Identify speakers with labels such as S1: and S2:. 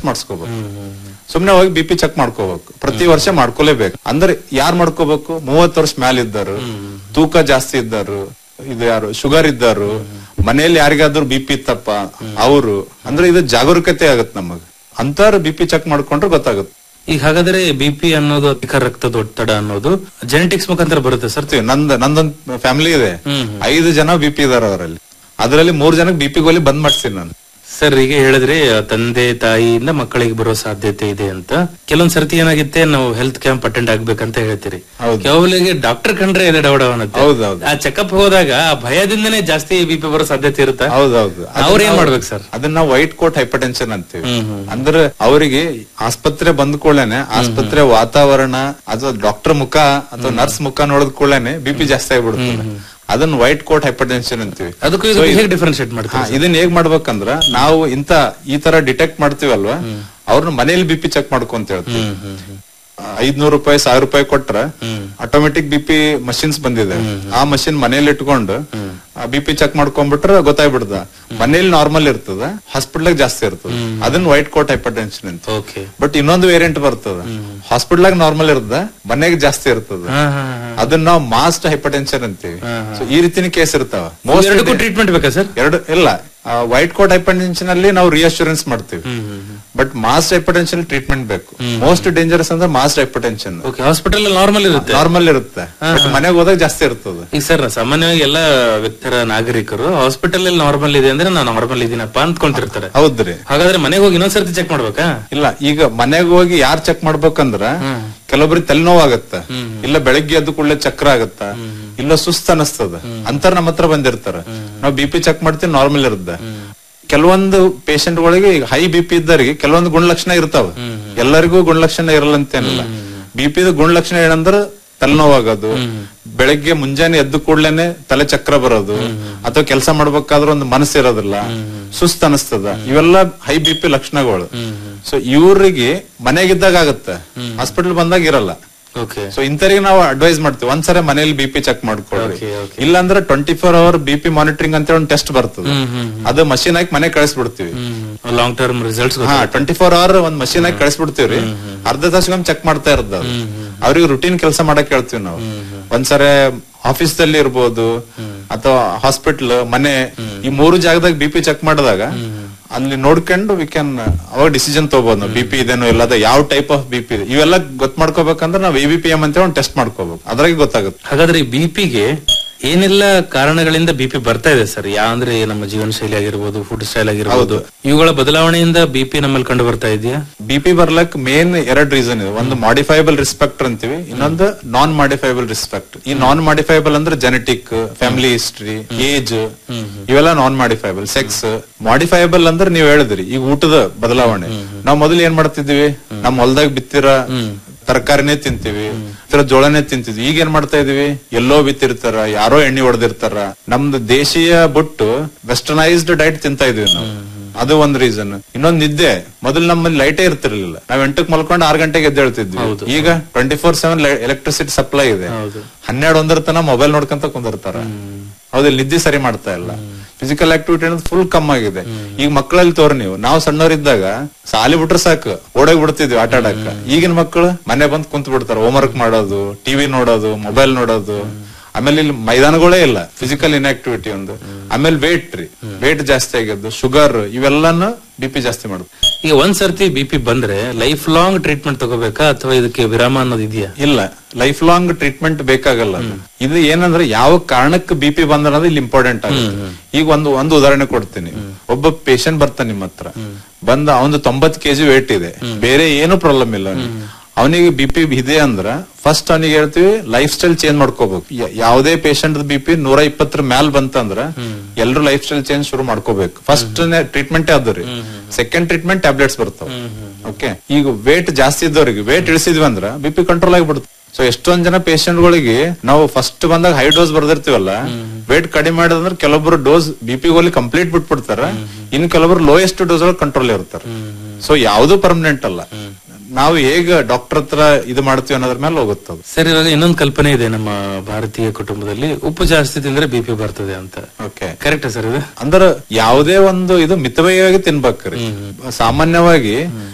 S1: ಮಾಡಿಸ್ಕೋಬೇಕು ಸುಮ್ನೆ ಹೋಗಿ B P check ಮಾಡ್ಕೋಬೇಕು ಪ್ರತಿ ವರ್ಷ ಮಾಡ್ಕೋಲೇಬೇಕು ಅಂದ್ರೆ ಯಾರ್ ಮಾಡ್ಕೋಬೇಕು ಮೂವತ್ ವರ್ಷ ಮ್ಯಾಲ ಇದ್ದಾರು ತೂಕ ಜಾಸ್ತಿ ಇದ್ದಾರು ಇದು ಯಾರು ಶುಗರ್ ಇದ್ದಾರು ಮನೆಯಲ್ಲಿ ಯಾರಿಗಾದ್ರೂ ಬಿ ಪಿ ಇತ್ತಪ್ಪ ಅವರು ಅಂದ್ರೆ ಇದು ಜಾಗರೂಕತೆ ಆಗತ್ ನಮಗ್ ಅಂತಾರ ಬಿ ಪಿ ಚೆಕ್ ಮಾಡ್ಕೊಂಡ್ರೆ ಗೊತ್ತಾಗುತ್ತೆ
S2: ಈಗ ಹಾಗಾದ್ರೆ ಬಿ ಪಿ ಅನ್ನೋದು ಅಧಿಕ ರಕ್ತದ ಒತ್ತಡ ಅನ್ನೋದು ಜೆನೆಟಿಕ್ಸ್ ಮುಖಾಂತರ ಬರುತ್ತೆ ಸರ್
S1: ಬರ್ತೀವಿ ನಂದ್ ನಂದೊಂದ್ ಫ್ಯಾಮಿಲಿ ಇದೆ ಐದು ಜನ ಬಿ ಪಿ ಇದಾರ ಅವರಲ್ಲಿ ಅದರಲ್ಲಿ ಮೂರ್ ಜನಕ್ಕೆ ಬಿ ಪಿ ಗೋಲಿ ಬಂದ್ ಮಾಡ್ತೀನಿ ನಾನು
S2: ಸರ್ ಈಗ ಹೇಳಿದ್ರೆ ಆ, ತಂದೆ ತಾಯಿಯಿಂದ ಮಕ್ಕಳಿಗೆ ಬರೋ ಸಾಧ್ಯತೆ ಇದೆ ಅಂತ ಕೆಲವೊಂದ್ ಸರ್ತಿ ಏನಾಗುತ್ತೆ ನಾವು ಹೆಲ್ತ್ ಕ್ಯಾಂಪ್ ಅಟೆಂಡ್ ಆಗ್ಬೇಕಂತ ಹೇಳ್ತೀರಿ
S1: ಹೌದು.
S2: ಕೆಲವರಿಗೆ ಡಾಕ್ಟರ್ ಕಂಡ್ರೆ ಎದೆ ಡೌಡ ಅನ್ನತ್ತೆ
S1: ಹೌದೌದು.
S2: ಆ ಚೆಕಪ್ ಹೋದಾಗ ಆ ಭಯದಿಂದನೇ ಜಾಸ್ತಿ ಬಿ ಪಿ ಬರೋ ಸಾಧ್ಯತೆ ಇರುತ್ತಾ
S1: ಹೌದೌದು
S2: ಅವ್ರ ಏನ್ ಮಾಡ್ಬೇಕು ಸರ್
S1: ಅದನ್ನ ವೈಟ್ ಕೋಟ್ ಹೈಪರ್ಟೆನ್ಷನ್ ಅಂತೀವಿ
S2: ಹ್ಮ್, ಹ್ಮ್.
S1: ಅಂದ್ರೆ ಅವರಿಗೆ ಆಸ್ಪತ್ರೆ ಬಂದ ಕೂಡಲೇನೆ ಆಸ್ಪತ್ರೆ ವಾತಾವರಣ ಅಥವಾ ಡಾಕ್ಟರ್ ಮುಖ ಅಥವಾ ನರ್ಸ್ ಮುಖ ನೋಡಿದ ಕೂಡಲೇನೆ ಬಿ ಪಿ ಜಾಸ್ತಿ ಆಗ್ಬಿಡುತ್ತೆ ಅದನ್ನ ವೈಟ್ ಕೋಟ್ ಹೈಪರ್ಟೆನ್ಷನ್ ಅಂತೀವಿ
S2: ಅದಕ್ಕೂ ಇದಕ್ಕೂ ಹೇಗೆ ಡಿಫ್ರೆನ್ಶಿಯೇಟ್ ಮಾಡ್ತಾರೆ
S1: ಹಾ, ಇದನ್ನ ಹೇಗ್ ಮಾಡ್ಬೇಕಂದ್ರ ನಾವು ಇಂತ ಈ ತರ ಡಿಟೆಕ್ಟ್ ಮಾಡ್ತೀವಲ್ವಾ ಅವ್ರನ್ನ ಮನೇಲಿ ಬಿ ಪಿ ಚೆಕ್ ಮಾಡ್ಕೊಂತ ಹೇಳ್ತೀವಿ ಐದ್ನೂರು ರೂಪಾಯಿ ಸಾವಿರ ರೂಪಾಯಿ ಕೊಟ್ರ ಆಟೋಮೆಟಿಕ್ ಬಿ ಪಿ ಮಷಿನ್ಸ್ ಬಂದಿದೆ ಆ ಮಷಿನ್ ಮನೇಲಿ ಇಟ್ಕೊಂಡು ಬಿ ಪಿ ಚೆಕ್ ಮಾಡ್ಕೊಂಡ್ಬಿಟ್ರೆ ಗೊತ್ತಾಗ್ಬಿಡ್ದ ಮನೇಲಿ ನಾರ್ಮಲ್ ಇರ್ತದ ಹಾಸ್ಪಿಟಲ್ ಜಾಸ್ತಿ ಇರ್ತದ ಅದನ್ನ ವೈಟ್ ಕೋಟ್ ಹೈಪರ್ಟೆನ್ಷನ್ ಅಂತ
S2: ಓಕೆ
S1: ಬಟ್ ಇನ್ನೊಂದು ವೇರಿಯಂಟ್ ಬರ್ತದ ಹಾಸ್ಪಿಟಲ್ ನಾರ್ಮಲ್ ಇರ್ತದ ಮನೆಗೆ ಜಾಸ್ತಿ ಇರ್ತದ ಅದನ್ನ ನಾವು ಮಾಸ್ಟ್ ಹೈಪರ್ಟೆನ್ಷನ್ ಅಂತೀವಿ ಸೊ ಈ ರೀತಿನ ಕೇಸ್ ಇರ್ತಾವ ಮೋಸ್ಟ್
S2: ಎರಡಕ್ಕೂ ಟ್ರೀಟ್ಮೆಂಟ್ ಬೇಕಾ ಸರ್
S1: ಎರಡು ಇಲ್ಲ ವೈಟ್ ಕೋಟ್ ಹೈಪರ್ಟೆನ್ಷನ್ ಅಲ್ಲಿ ನಾವು ರಿಯಶ್ಯೂರೆನ್ಸ್ ಮಾಡ್ತೀವಿ ಬಟ್ ಮಾಸ್ಟ್ ಹೈಪರ್ಟೆನ್ಷನ್ ಟ್ರೀಟ್ಮೆಂಟ್ ಬೇಕು ಮೋಸ್ಟ್ ಡೇಂಜರಸ್ ಅಂದ್ರೆ masked hypertension
S2: okay hospital normal ಇರುತ್ತೆ
S1: ನಾರ್ಮಲ್ ಇರುತ್ತೆ ಬಟ್ ಮನೆಗೆ ಹೋದಾಗ ಜಾಸ್ತಿ ಇರ್ತದೆ
S2: ಈಗ ಸರ್ ಸಾಮಾನ್ಯವಾಗಿ ಎಲ್ಲ ವ್ಯಕ್ತರ ನಾಗರಿಕರು ಹಾಸ್ಪಿಟಲ್ ಅಲ್ಲಿ ನಾರ್ಮಲ್ ಇದೆ ಅಂದ್ರೆ ನಾನು ನಾರ್ಮಲ್ ಇದೀನಪ್ಪ ಅಂದ್ಕೊಂಡಿರ್ತಾರೆ
S1: ಹೌದ್ರಿ
S2: ಹಾಗಾದ್ರೆ ಮನೆಗೆ ಹೋಗಿ ಇನ್ನೊಂದ್ಸರ್ತಿ ಚೆಕ್ ಮಾಡ್ಬೇಕಾ
S1: ಇಲ್ಲ ಈಗ ಮನೆಗೆ ಹೋಗಿ ಯಾರ್ ಚೆಕ್ ಮಾಡ್ಬೇಕಂದ್ರ ಕೆಲವೊಬ್ರಿಗೆ ತಲೆನೋವು ಆಗತ್ತ ಇಲ್ಲ ಬೆಳಗ್ಗೆ ಎದ್ದು ಕೂಡಲೇ ಚಕ್ರ ಆಗತ್ತ ಇಲ್ಲ ಸುಸ್ತ ಅನಸ್ತದ ಅಂತಾರ ನಮ್ಮ ಹತ್ರ ಬಂದಿರ್ತಾರ ನಾವು ಬಿ ಪಿ ಚೆಕ್ ಮಾಡ್ತೀವಿ ನಾರ್ಮಲ್ ಇರುತ್ತೆ ಕೆಲವೊಂದು ಪೇಷಂಟ್ ಗಳಿಗೆ ಈಗ ಹೈ ಬಿ ಪಿ ಇದ್ದವರಿಗೆ ಕೆಲವೊಂದು ಗುಣಲಕ್ಷಣ ಇರ್ತಾವ ಎಲ್ಲರಿಗೂ ಗುಣಲಕ್ಷಣ ಇರಲ್ಲ ಅಂತೇನಿಲ್ಲ ಬಿ ಪಿ ಗುಣಲಕ್ಷಣ ಏನಂದ್ರ ತಲೆನೋವಾಗೋದು ಬೆಳಗ್ಗೆ ಮುಂಜಾನೆ ಎದ್ದು ಕೂಡ್ಲೇನೆ ತಲೆ ಚಕ್ರ ಬರೋದು ಅಥವಾ ಕೆಲಸ ಮಾಡ್ಬೇಕಾದ್ರೆ ಒಂದು ಮನಸ್ಸು ಇರೋದಿಲ್ಲ ಸುಸ್ತ್ ಅನಿಸ್ತದ ಇವೆಲ್ಲ ಹೈ ಬಿ ಪಿ ಲಕ್ಷಣಗಳು ಸೊ ಇವ್ರಿಗೆ ಮನೆಗಿದ್ದಾಗ ಆಗತ್ತೆ ಹಾಸ್ಪಿಟಲ್ ಬಂದಾಗ ಇರಲ್ಲ
S2: ಓಕೆ
S1: ಸೊ ಇಂಥವ್ರಿಗೆ ನಾವು ಅಡ್ವೈಸ್ ಮಾಡ್ತೀವಿ ಒಂದ್ಸರಿ ಮನೇಲಿ ಬಿ ಪಿ ಚೆಕ್ ಮಾಡ್ಕೊಳ್ರಿ
S2: Okay, okay.
S1: ಇಲ್ಲಾಂದ್ರೆ twenty four hour B P monitoring ಅಂತ ಒಂದು ಟೆಸ್ಟ್ ಬರ್ತದೆ ಅದು ಮಷೀನ್ ಹಾಕಿ ಮನೆ ಕಳಿಸ್ಬಿಡ್ತೀವಿ
S2: ಲಾಂಗ್ ಟರ್ಮ್ ರಿಸಲ್ಟ್ಸ್
S1: ಹಾ ಟ್ವೆಂಟಿ ಫೋರ್ ಅವರ್ ಒಂದ್ ಮಷೀನ್ ಹಾಕಿ ಕಳಿಸ್ಬಿಡ್ತೀವ್ರಿ ಅರ್ಧ ತಾಸಿಗೊಮ್ಮೆ ಚೆಕ್ ಮಾಡ್ತಾ ಇರೋದು ಅದು. ಅವ್ರಿಗೆ ರುಟೀನ್ ಕೆಲಸ ಮಾಡಕ್ ಹೇಳ್ತೀವಿ ನಾವು ಒಂದ್ಸರಿ ಆಫೀಸ್ ದಲ್ಲಿ ಇರ್ಬೋದು ಅಥವಾ ಹಾಸ್ಪಿಟಲ್ ಮನೆ ಈ ಮೂರು ಜಾಗದಾಗ ಬಿ ಪಿ ಚೆಕ್ ಮಾಡಿದಾಗ ಅಲ್ಲಿ ನೋಡ್ಕೊಂಡು ವಿ ಕ್ಯಾನ್ ಅವಾಗ ಡಿಸಿಷನ್ ತಗೋಬಹುದು ನಾವು ಬಿ ಪಿ ಇದೇನೋ ಇಲ್ಲ ಅದ ಯಾವ ಟೈಪ್ ಆಫ್ ಬಿ ಪಿ ಇದೆ ಇವೆಲ್ಲ ಗೊತ್ತ ಮಾಡ್ಕೋಬೇಕಂದ್ರೆ ನಾವು ಎ ಬಿ ಪಿ ಎಂ ಅಂತ ಒಂದು ಟೆಸ್ಟ್ ಮಾಡ್ಕೋಬೇಕು ಅದ್ರಾಗೆ ಗೊತ್ತಾಗುತ್ತೆ
S2: ಹಾಗಾದ್ರೆ ಈ ಬಿಪಿಗೆ ಏನೆಲ್ಲ ಕಾರಣಗಳಿಂದ ಬಿಪಿ ಬರ್ತಾ ಇದೆ ಸರ್ ಯಾವ ಅಂದ್ರೆ ನಮ್ಮ ಜೀವನ ಶೈಲಿ ಆಗಿರ್ಬೋದು ಫುಡ್ ಸ್ಟೈಲ್ ಆಗಿರ್ಬೋದು ಇವುಗಳ ಬದಲಾವಣೆಯಿಂದ ಬಿಪಿ ನಮ್ಮಲ್ಲಿ ಕಂಡು ಬರ್ತಾ ಇದೆಯಾ
S1: ಬಿ ಪಿ ಬರ್ಲಕ್ ಮೇನ್ ಎರಡ್ ರೀಸನ್ ಇದೆ ಒಂದು ಮಾಡಿಫೈಬಲ್ ರಿಸ್ಪೆಕ್ಟರ್ ಅಂತೀವಿ ಇನ್ನೊಂದು ನಾನ್ ಮಾಡಿಫೈಬಲ್ ರಿಸ್ಪೆಕ್ಟ್ ಈ ನಾನ್ ಮಾಡಿಫೈಬಲ್ ಅಂದ್ರೆ ಜೆನೆಟಿಕ್ ಫ್ಯಾಮಿಲಿ ಹಿಸ್ಟ್ರಿ ಏಜ್ ಇವೆಲ್ಲ ನಾನ್ ಮಾಡಿಫೈಬಲ್ ಸೆಕ್ಸ್ ಮಾಡಿಫೈಬಲ್ ಅಂದ್ರೆ ನೀವ್ ಹೇಳಿದ್ರಿ ಈಗ ಊಟದ ಬದಲಾವಣೆ ನಾವ್ ಮೊದಲು ಏನ್ ಮಾಡ್ತಿದ್ವಿ ನಮ್ ಹೊಲ್ದಾಗ ಬಿತ್ತಿರ ತರಕಾರಿನೇ ತಿಂತೀವಿ ಇತರ ಜೋಳನೇ ತಿಂತಿದ್ವಿ ಈಗ ಏನ್ ಮಾಡ್ತಾ ಇದೀವಿ ಎಲ್ಲೋ ಬಿತ್ತಿರ್ತಾರ ಯಾರೋ ಎಣ್ಣೆ ಹೊಡೆದಿರ್ತಾರ ನಮ್ದು ದೇಶೀಯ ಬಿಟ್ಟು ವೆಸ್ಟರ್ನೈಸ್ಡ್ ಡೈಟ್ ತಿಂತಾ ಇದೀವಿ ನಾವು ಅದು ಒಂದ್ ರೀಸನ್ ಇನ್ನೊಂದ್ ನಿದ್ದೆ ಮೊದಲು ನಮ್ಮಲ್ಲಿ ಲೈಟೇ ಇರ್ತಿರ್ಲಿಲ್ಲ ನಾವ್ ಎಂಟಕ್ ಮಲ್ಕೊಂಡು ಆರ್ ಗಂಟೆಗೆ ಎದ್ದೇಳ್ತಿದ್ವಿ ಈಗ twenty four seven electricity supply ಇದೆ ಹನ್ನೆರಡು ಒಂದರ ತನ ಮೊಬೈಲ್ ನೋಡ್ಕೊಂತ ಕುಂದಿರ್ತಾರ ಹೌದಿಲ್ಲ ನಿದ್ದೆ ಸರಿ ಮಾಡ್ತಾ ಇಲ್ಲ ಫಿಸಿಕಲ್ ಆಕ್ಟಿವಿಟಿ ಅನ್ನೋದು ಫುಲ್ ಕಮ್ಮಿ ಆಗಿದೆ ಈಗ ಮಕ್ಕಳಲ್ಲಿ ತೋರಿ ನೀವು ನಾವು ಸಣ್ಣವರಿದ್ದಾಗ ಸಾಲಿ ಬಿಟ್ರೆ ಸಾಕು ಓಡೋಗಿ ಬಿಡ್ತಿದ್ವಿ ಆಟ ಆಡಕ ಈಗಿನ ಮಕ್ಕಳು ಮನೆ ಬಂದ್ ಕುಂತ್ ಬಿಡ್ತಾರ ಹೋಮ್ವರ್ಕ್ ಮಾಡೋದು ಟಿವಿ ನೋಡೋದು ಮೊಬೈಲ್ ನೋಡೋದು ಆಮೇಲೆ ಇಲ್ಲಿ ಮೈದಾನಗಳೇ ಇಲ್ಲ ಫಿಸಿಕಲ್ ಇನ್ಆಕ್ಟಿವಿಟಿ ಒಂದು ಆಮೇಲೆ ವೇಟ್ ರೀ ವೇಟ್ ಜಾಸ್ತಿ ಆಗಿದ್ದು ಶುಗರ್ ಇವೆಲ್ಲಾನು ಬಿ ಪಿ ಜಾಸ್ತಿ ಮಾಡುದು
S2: ಈಗ ಒಂದ್ ಸರ್ತಿ ಬಿಪಿ ಬಂದ್ರೆ ಲೈಫ್ ಲಾಂಗ್ ಟ್ರೀಟ್ಮೆಂಟ್ ತಗೋಬೇಕಾ ಅಥವಾ ಇದಕ್ಕೆ ವಿರಾಮ ಅನ್ನೋದು ಇದೆಯಾ
S1: ಇಲ್ಲ ಲೈಫ್ ಲಾಂಗ್ ಟ್ರೀಟ್ಮೆಂಟ್ ಬೇಕಾಗಲ್ಲ ಅದು. ಇದು ಏನಂದ್ರೆ ಯಾವ ಕಾರಣಕ್ಕೆ ಬಿ ಪಿ ಬಂದನ್ನೋದು ಇಲ್ಲಿ ಇಂಪಾರ್ಟೆಂಟ್ ಆಗುತ್ತೆ ಈಗ ಒಂದು ಒಂದು ಉದಾಹರಣೆ ಕೊಡ್ತೀನಿ ಒಬ್ಬ ಪೇಷಂಟ್ ಬರ್ತಾನೆ ನಿಮ್ಮ ಹತ್ರ ಬಂದ ಅವನು ತೊಂಬತ್ ಕೆಜಿ ವೇಟ್ ಇದೆ ಬೇರೆ ಏನು ಪ್ರಾಬ್ಲಮ್ ಇಲ್ಲ ಅವನಿಗೆ ಬಿ ಪಿ ಇದೆ ಅಂದ್ರ ಫಸ್ಟ್ ಅವನಿಗೆ ಹೇಳ್ತೀವಿ ಲೈಫ್ ಸ್ಟೈಲ್ ಚೇಂಜ್ ಮಾಡ್ಕೋಬೇಕು ಯ- ಯಾವುದೇ ಪೇಷಂಟ್ ಬಿ ಪಿ ನೂರ ಇಪ್ಪತ್ತರ ಮ್ಯಾಲ್ ಬಂತಂದ್ರ ಎಲ್ರು ಲೈಫ್ ಸ್ಟೈಲ್ ಚೇಂಜ್ ಶುರು ಮಾಡ್ಕೋಬೇಕು ಫಸ್ಟ್ ಟ್ರೀಟ್ಮೆಂಟ್ ಅದು ರೀ ಸೆಕೆಂಡ್ ಟ್ರೀಟ್ಮೆಂಟ್ ಟ್ಯಾಬ್ಲೆಟ್ಸ್ ಬರ್ತಾವ ಓಕೆ ಈಗ ವೇಟ್ ಜಾಸ್ತಿ ಇದ್ದವ್ರಿಗೆ ವೇಟ್ ಇಳಿಸಿದ್ವಿ ಅಂದ್ರ ಬಿ ಪಿ ಕಂಟ್ರೋಲ್ ಆಗಿಬಿಡುತ್ತೆ ಸೊ ಎಷ್ಟೊಂದ್ ಜನ patient ಗಳಿಗೆ ನಾವು ಫಸ್ಟ್ ಬಂದಾಗ ಹೈ ಡೋಸ್ ಬರ್ದಿರ್ತೀವಲ್ಲ ವೇಟ್ ಕಡಿಮೆ ಮಾಡಿದ್ರೆ ಕೆಲವೊಬ್ರು ಡೋಸ್ ಬಿ ಪಿ ಗೋಲಿ ಕಂಪ್ಲೀಟ್ ಬಿಟ್ಬಿಡ್ತಾರ ಇನ್ ಕೆಲವೊಬ್ರು ಲೋಯೆಸ್ಟ್ ಡೋಸ್ ಒಳಗೆ ಕಂಟ್ರೋಲ್ ಇರ್ತಾರೆ ಸೊ ಯಾವ್ದು ಪರ್ಮನೆಂಟ್ ಅಲ್ಲ ನಾವು ಹೇಗ ಡಾಕ್ಟರ್ ಹತ್ರ ಇದು ಮಾಡ್ತೀವಿ ಅನ್ನೋದ್ರ ಮೇಲೆ ಹೋಗುತ್ತೆ ಅದು
S2: ಸರ್ ಇವಾಗ ಇನ್ನೊಂದು ಕಲ್ಪನೆ ಇದೆ ನಮ್ಮ ಭಾರತೀಯ ಕುಟುಂಬದಲ್ಲಿ ಉಪ್ಪು ಜಾಸ್ತಿ ತಿಂದ್ರೆ ಬಿಪಿ ಬರ್ತದೆ ಅಂತ
S1: ಓಕೆ
S2: ಕರೆಕ್ಟಾ ಸರ್ ಇದು
S1: ಅಂದ್ರೆ ಯಾವುದೇ ಒಂದು ಇದು ಮಿತವ್ಯಯವಾಗಿ ತಿನ್ಬೇಕ್ರಿ ಸಾಮಾನ್ಯವಾಗಿ